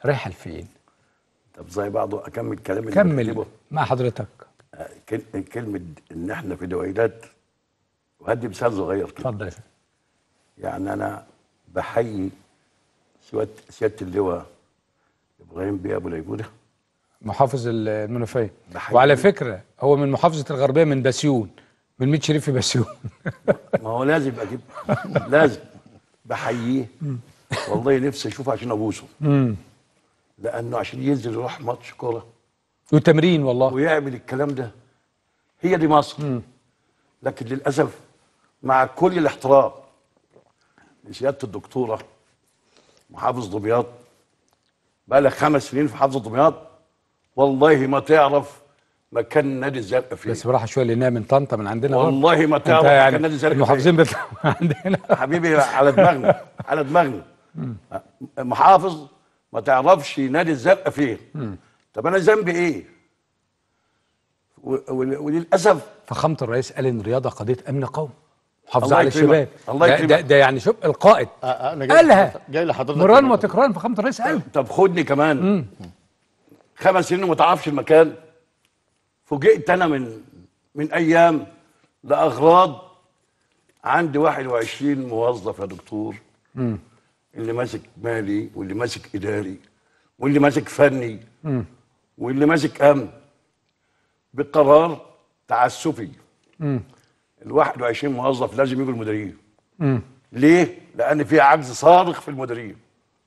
رايحه لفين طب زي بعضه اكمل كلام اللي كمل بكتبه. مع حضرتك آه، كل- كلمه ان احنا في دويلات وهدي مثال صغير كده اتفضل يا فندم يعني انا بحيي سياده سياده اللواء ابراهيم بيه ابو ليجوده محافظ المنوفيه بحيي. وعلى فكره هو من محافظه الغربيه من بسيون من ميت شريف في بسيون ما هو لازم اجيب لازم بحييه والله نفسي اشوفه عشان ابوسه لانه عشان ينزل يروح ماتش كوره وتمرين والله ويعمل الكلام ده هي دي مصر لكن للاسف مع كل الاحترام لسياده الدكتوره محافظ دمياط بقى لك خمس سنين في محافظه دمياط والله ما تعرف مكان نادي الزرقاء فين بس براحه شويه لانها من طنطا من عندنا برضه. والله ما انت تعرف مكان يعني نادي الزرقاء فين المحافظين بتوع عندنا حبيبي على دماغنا على دماغنا محافظ ما تعرفش نادي الزرقاء فين طب انا ذنبي ايه و- ول- وللاسف فخامه الرئيس قال ان الرياضه قضيه امن قومي محافظه الله على يكرمك. الشباب الله ده, يكرمك. ده, ده يعني شوف القائد آه، آه، انا جاي قالها لحضرتك- جاي لحضرتك مران في النقطة. وتكرار فخامه الرئيس قال طب خدني كمان خمس سنين وما تعرفش المكان فوجئت انا من من ايام لاغراض عندي 21 موظف يا دكتور اللي ماسك مالي واللي ماسك اداري واللي ماسك فني واللي ماسك امن بقرار تعسفي ال 21 موظف لازم يجوا المديرين ليه؟ لان في عجز صارخ في المديرين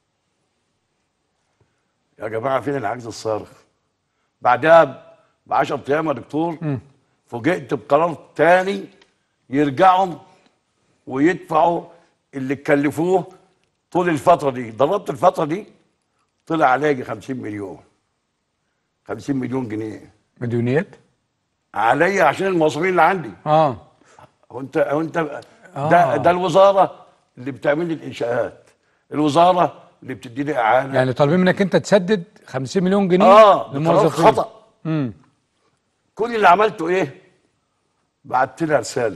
يا جماعه فين العجز الصارخ؟ بعدها ب 10 ايام يا دكتور فوجئت بقرار تاني يرجعوا ويدفعوا اللي كلفوه طول الفتره دي، ضربت الفتره دي طلع عليا يجي 50 مليون 50 مليون جنيه مديونيات عليا عشان الموظفين اللي عندي اه هو انت هو انت ده ده الوزاره اللي بتعمل لي الانشاءات الوزاره اللي بتدي لي اعانه يعني طالبين منك انت تسدد 50 مليون جنيه اه بقرار للموظفين خطا كل اللي عملته ايه بعت لها رساله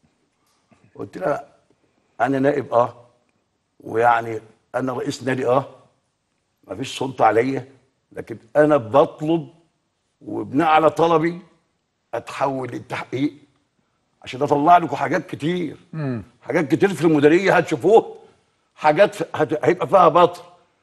قلت لها انا نائب اه ويعني انا رئيس نادي اه ما فيش سلطه عليا لكن انا بطلب وبناء على طلبي اتحول للتحقيق عشان اطلع لكم حاجات كتير حاجات كتير في المديريه هتشوفوها حاجات هت... هيبقى فيها بطر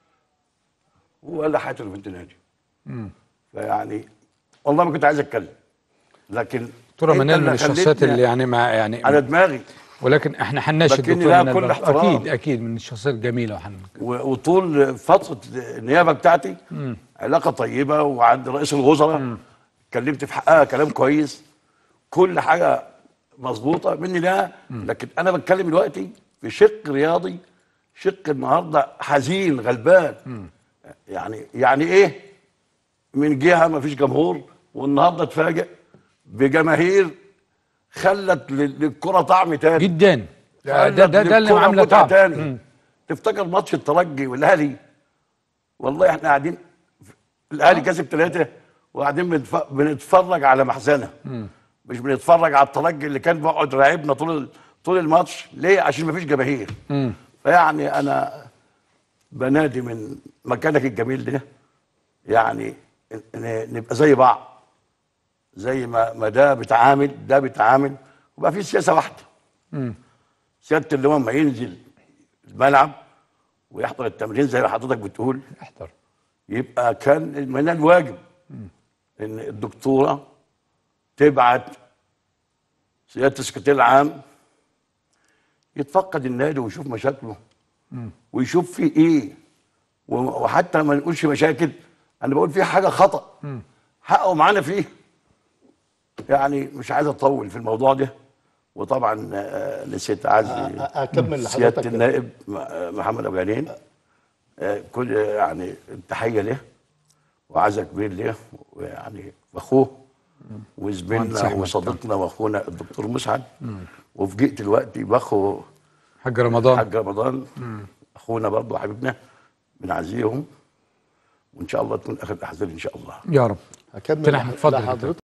ولا حياة بنت نادي فيعني والله ما كنت عايز اتكلم لكن دكتوره أنت منال من اللي الشخصيات خليتني اللي يعني ما يعني على دماغي ولكن احنا حناشد لكن دكتور لها منال كل برضه. احترام. اكيد اكيد من الشخصيات الجميله وحن و- وطول فتره النيابه بتاعتي علاقه طيبه وعند رئيس الوزراء اتكلمت في حقها كلام كويس كل حاجه مظبوطه مني لا لكن انا بتكلم دلوقتي في شق رياضي شق النهارده حزين غلبان يعني يعني ايه من جهه ما فيش جمهور والنهارده اتفاجئ بجماهير خلت لل- للكره طعم تاني جدا ده ده, ده, ده اللي للكرة عامله متعة طعم تاني مم. تفتكر ماتش الترجي والاهلي والله احنا قاعدين الاهلي كسب ثلاثه وقاعدين بنتف- بنتفرج على محزنه مش بنتفرج على الترجي اللي كان بيقعد راعبنا طول ال- طول الماتش ليه عشان ما فيش جماهير فيعني انا بنادي من مكانك الجميل ده يعني ن- نبقى زي بعض زي ما ما ده بيتعامل ده بيتعامل وبقى في سياسه واحده سياده اللواء ما ينزل الملعب ويحضر التمرين زي ما حضرتك بتقول احضر يبقى كان من الواجب ان الدكتوره تبعت سياده السكرتير العام يتفقد النادي ويشوف مشاكله ويشوف فيه ايه و- وحتى ما نقولش مشاكل انا بقول فيه حاجه خطا حقه معانا فيه يعني مش عايز اطول في الموضوع ده وطبعا آه، نسيت اعزي أ- اكمل سياده لحضرتك النائب م- محمد ابو عينين آه، كل يعني التحيه له وعزا كبير له ويعني واخوه مهندس وزميلنا أحمد. وصديقنا واخونا الدكتور مسعد وفجئت دلوقتي باخو حاج رمضان حاج رمضان اخونا برضه حبيبنا بنعزيهم وان شاء الله تكون اخر الاحزان ان شاء الله يا رب اكمل كابتن أحمد، اتفضل يا لحضرتك